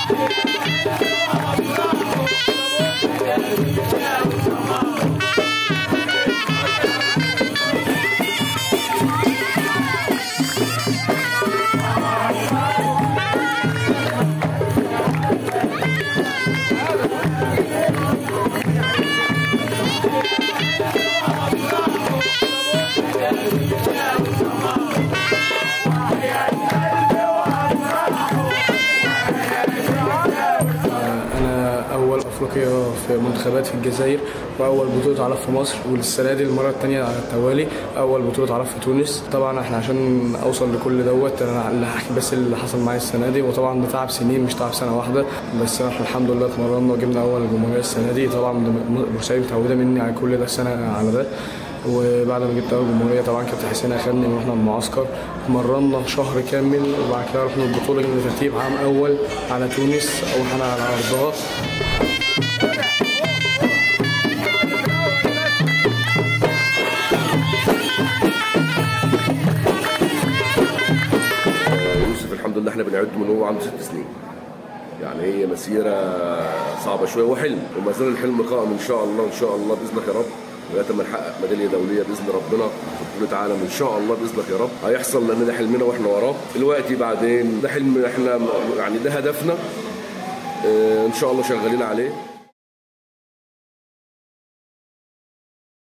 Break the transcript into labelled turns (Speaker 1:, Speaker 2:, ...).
Speaker 1: انا اول افريقيا في منتخبات في الجزائر واول بطوله عرب في مصر والسنه دي المره الثانيه على التوالي اول بطوله عرب في تونس طبعا احنا عشان اوصل لكل دوت انا اللي هحكي بس اللي حصل معايا السنه دي وطبعا ده تعب سنين مش تعب سنه واحده بس احنا الحمد لله اتمرنا وجبنا اول جمهوريه السنه دي طبعا بورسعيد متعوده مني على كل ده السنه على ده وبعد ما جبت اول جمهوريه طبعا كابتن حسين اخدني ورحنا المعسكر اتمرنا شهر كامل وبعد كده رحنا البطوله جبنا ترتيب عام اول على تونس واحنا على ارضها
Speaker 2: يوسف الحمد لله احنا بنعد من هو عنده ست سنين يعني هي مسيره صعبه شويه وحلم وما زال الحلم قائم ان شاء الله ان شاء الله باذنك يا رب لغايه ما نحقق ميداليه دوليه باذن ربنا في بطوله عالم ان شاء الله باذنك يا رب هيحصل لان ده حلمنا واحنا وراه دلوقتي بعدين ده حلم احنا يعني ده هدفنا اه، ان شاء الله شغالين عليه